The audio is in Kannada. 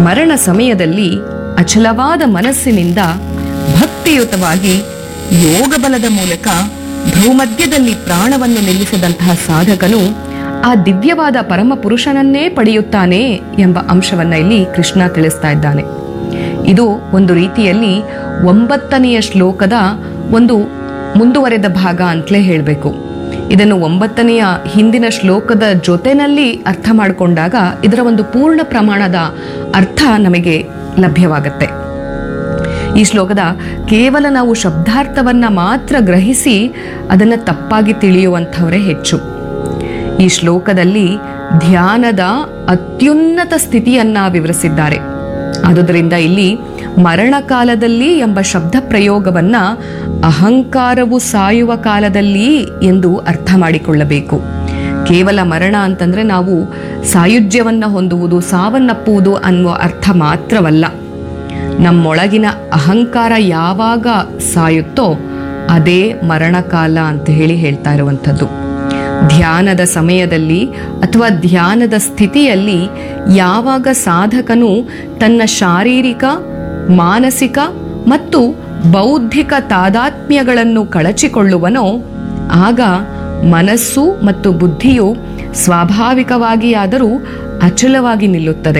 ಮರಣ ಸಮಯದಲ್ಲಿ ಅಚಲವಾದ ಮನಸ್ಸಿನಿಂದ ಭಕ್ತಿಯುತವಾಗಿ ಯೋಗ ಬಲದ ಮೂಲಕ ಭೂಮಧ್ಯದಲ್ಲಿ ಪ್ರಾಣವನ್ನು ನಿಲ್ಲಿಸಿದಂತಹ ಸಾಧಕನು ಆ ದಿವ್ಯವಾದ ಪರಮ ಪುರುಷನನ್ನೇ ಪಡೆಯುತ್ತಾನೆ ಎಂಬ ಅಂಶವನ್ನ ಇಲ್ಲಿ ಕೃಷ್ಣ ತಿಳಿಸ್ತಾ ಇದ್ದಾನೆ ಇದು ಒಂದು ರೀತಿಯಲ್ಲಿ ಒಂಬತ್ತನೆಯ ಶ್ಲೋಕದ ಒಂದು ಮುಂದುವರೆದ ಭಾಗ ಅಂತಲೇ ಹೇಳಬೇಕು ಇದನ್ನು ಒಂಬತ್ತನೆಯ ಹಿಂದಿನ ಶ್ಲೋಕದ ಜೊತೆನಲ್ಲಿ ಅರ್ಥ ಮಾಡಿಕೊಂಡಾಗ ಇದರ ಒಂದು ಪೂರ್ಣ ಪ್ರಮಾಣದ ಅರ್ಥ ನಮಗೆ ಲಭ್ಯವಾಗುತ್ತೆ ಈ ಶ್ಲೋಕದ ಕೇವಲ ನಾವು ಶಬ್ದಾರ್ಥವನ್ನ ಮಾತ್ರ ಗ್ರಹಿಸಿ ಅದನ್ನು ತಪ್ಪಾಗಿ ತಿಳಿಯುವಂಥವರೇ ಹೆಚ್ಚು ಈ ಶ್ಲೋಕದಲ್ಲಿ ಧ್ಯಾನದ ಅತ್ಯುನ್ನತ ಸ್ಥಿತಿಯನ್ನ ವಿವರಿಸಿದ್ದಾರೆ ಆದುದರಿಂದ ಇಲ್ಲಿ ಮರಣಕಾಲದಲ್ಲಿ ಎಂಬ ಶಬ್ದ ಪ್ರಯೋಗವನ್ನ ಅಹಂಕಾರವು ಸಾಯುವ ಕಾಲದಲ್ಲಿ ಎಂದು ಅರ್ಥ ಮಾಡಿಕೊಳ್ಳಬೇಕು ಕೇವಲ ಮರಣ ಅಂತಂದ್ರೆ ನಾವು ಸಾಯುಜ್ಯವನ್ನ ಹೊಂದುವುದು ಸಾವನ್ನಪ್ಪುವುದು ಅನ್ನುವ ಅರ್ಥ ಮಾತ್ರವಲ್ಲ ನಮ್ಮೊಳಗಿನ ಅಹಂಕಾರ ಯಾವಾಗ ಸಾಯುತ್ತೋ ಅದೇ ಮರಣಕಾಲ ಅಂತ ಹೇಳಿ ಹೇಳ್ತಾ ಇರುವಂಥದ್ದು ಧ್ಯಾನದ ಸಮಯದಲ್ಲಿ ಅಥವಾ ಧ್ಯಾನದ ಸ್ಥಿತಿಯಲ್ಲಿ ಯಾವಾಗ ಸಾಧಕನು ತನ್ನ ಶಾರೀರಿಕ ಮಾನಸಿಕ ಮತ್ತು ಬೌದ್ಧಿಕ ತಾದಾತ್ಮ್ಯಗಳನ್ನು ಕಳಚಿಕೊಳ್ಳುವನೋ ಆಗ ಮನಸ್ಸು ಮತ್ತು ಬುದ್ಧಿಯು ಸ್ವಾಭಾವಿಕವಾಗಿಯಾದರೂ ಅಚಲವಾಗಿ ನಿಲ್ಲುತ್ತದೆ